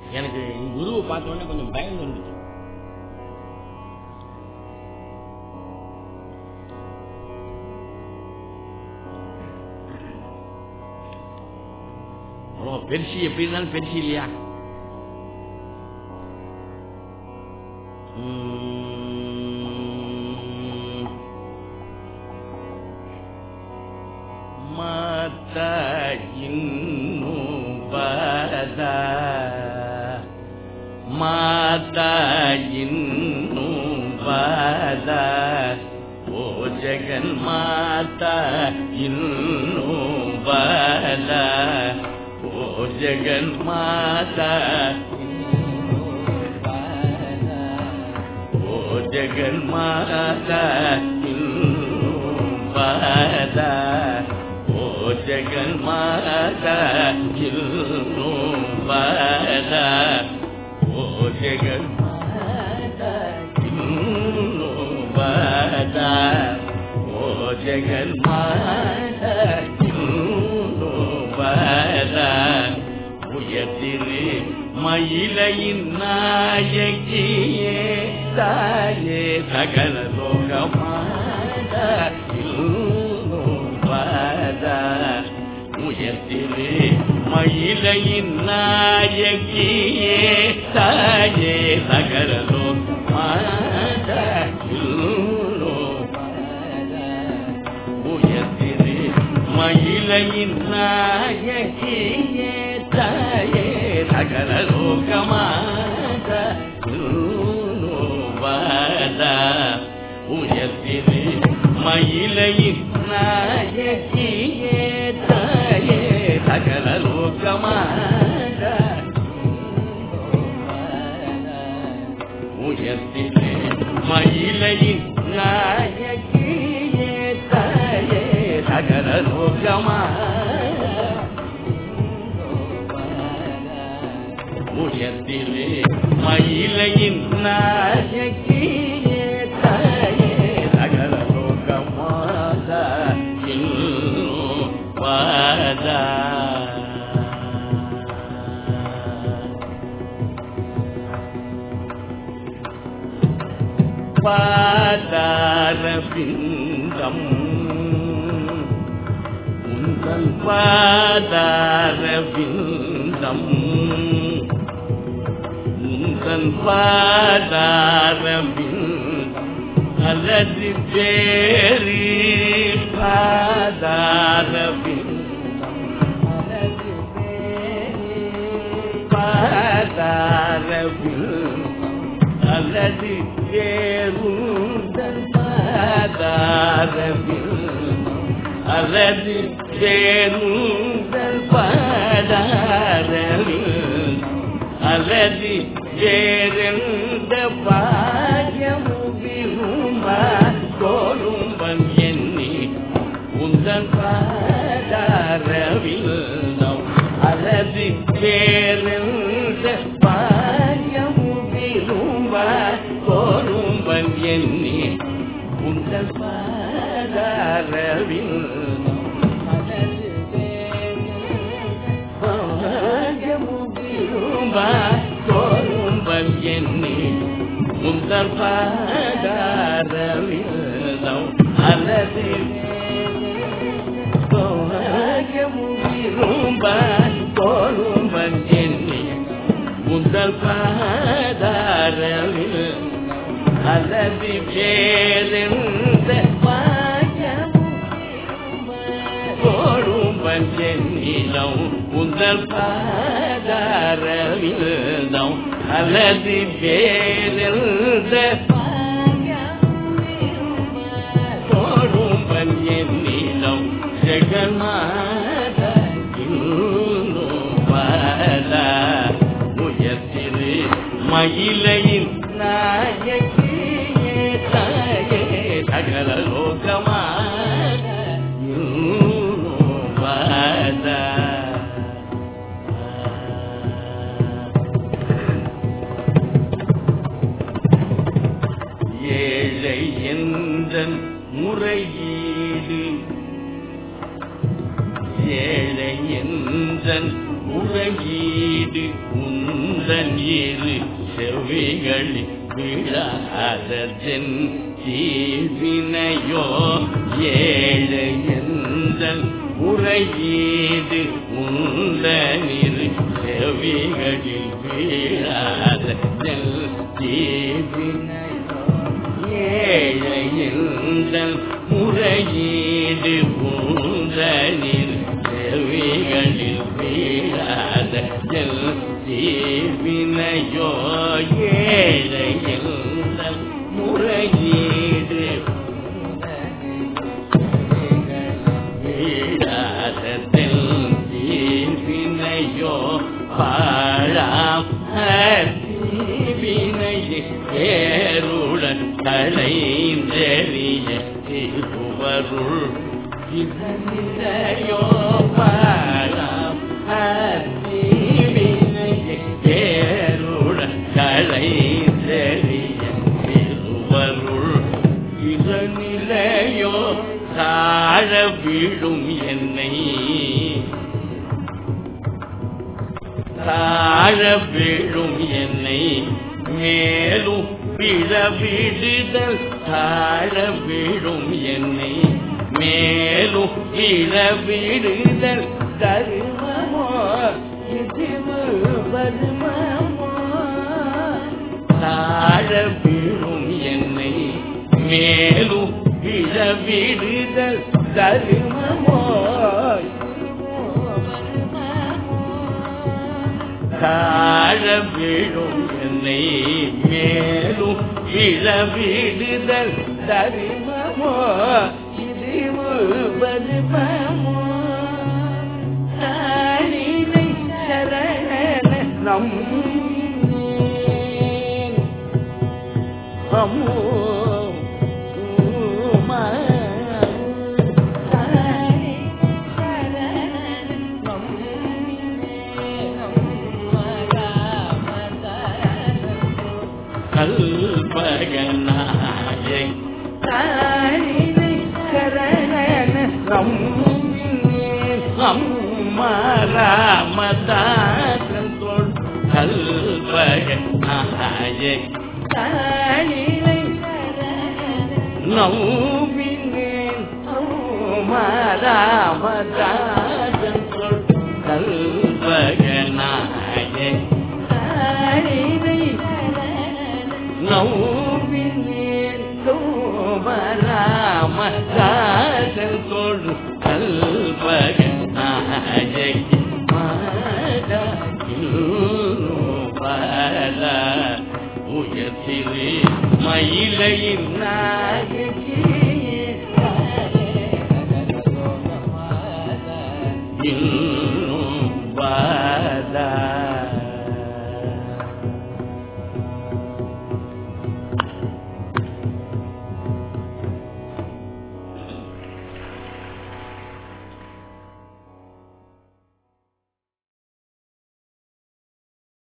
எனக்கு குருவை பார்த்த உடனே கொஞ்சம் பயம் வந்துச்சு ஓ பெருசி எப்படி இருந்தாலும் பெருசி இல்லையா உம். ಮಾತ ಇನ್ನು ಬದ ಮಾತ ಇನ್ನು ಬದ ಓ ಜಗನ್ಮಾತ ಇನ್ನು ಬದ ಓ ಜಗನ್ಮಾತ ಓ ಜಗನ್ಮಾತ ಇನ್ನು ಬದ ಓ ಜಗನ್ಮಾತ ಇನ್ನು ಬದ ಓ ಜಗನ್ಮಾತ ಇನ್ನು ಬದ ಓ ಜಗನ್ಮಾತ ಇನ್ನು ಬದ உயர்திரு மயிலையின் நாயகியே தாயே சகல லோகமாத உயர்திரு மயிலையின் நாயகியே தாயே சகல லோகமாத உயர்திரு மயிலையின் நாயகியே தாயே சகல லோகமாத உயர்திரு மயிலையின் நாயகியே தாயே சகல லோகமாத உயர்த்திலே மயிலையின் நாயகியே தாயே சகல லோகமா உயர்த்திலே மயிலையின் நாயகியே தாயே சகல லோகமாத இன்னும் வாதா பாதாரவிந்தம் உந்தன் பாதாரவிந்தம் உந்தன் பாதாரவிந்தம் அல்லது பேரி பாதாரவிந்தம் அல்லது பேரி பாதாரவிந்தம் அல்லது வேறுந்தன் பாதாரவில் அல்லது வேறுந்தன் பாதாரவில் அல்லது வேறெந்த பாயமும் விரும்பா கோரும்பன் எண்ணி உந்தன் பாதாரவில் அல்லது வேறெந்த பாயமும் விரும்பா கோரும்பன் எண்ணி உந்தன் பாதாரவில் கோரும்பன் எண்ணி உந்தன் பாதாரவில் அல்லது விரும்ப கோரும்பன் எண்ணி உந்தல் பாதாரவில் அல்லது வேறெந்த கோரும்பன் எண்ணிலம் உந்தல் பாதாரவில் அல்லது வேறெந்த கோரும்பன் எண்ணிலம் ஜெகநாத இன்னும் பாதா உயர்த்திரு மயிலையின் நாயகியே தாயே சகல லோகமா இன்னும் பாதா ஏழை எந்தன் முறையீடு ஏழை எந்தன் முறையீடு உந்த உந்தன் இரு செவிகளில் விழாததென் தீவினையோ ஏழை எந்தன் உரையீடு உந்தனிரு செவிகளில் வீழாததென் தீவினையோ ஏழை எந்தன் முறையீடு உந்தனிரு செவிகளில் வீழாத எல் தீவினையோ ஏழை எந்தன் முறையீடு வீழாத தெல் தீவினையோ பாழாம் தீவினையை ஏருடன் களைந்தெறிய திருவருள் இதனையோ பாழாம் தீவினையை ஏருடன் களைந்தெறிய திருவருள் இதனிலையோ தாழ விழும் என்னை தாழ விழும் என்னை மேலும் விழ விடுதல் தாழ விழும் என்னை மேலும் விழ விடுதல் தருமமோ இது வருமமோ தாழ விழும் என்னை மேலும் விழ விடுதல் தருமமோ தாழ விழும் என்னை மேலும் விழ விடுதல் தருமமோ இது வருமமோ தாழினை சரண நம்பினேன் அம்மோ உமா கல்பகநாயை தாழினை சரண நம்பினேன் அம்மா ராமதாசன் தோல் கல்பகநாயை தாழினை நம்பினேன் அம்மா ராமதாசன் தோல் கல்பகநாயை தாழினை நோவினேன் சோமராம தாசல் கொடு கல்பக நாயகி மாதா பாலா உயர்த்திரு மயிலையின் நாயகி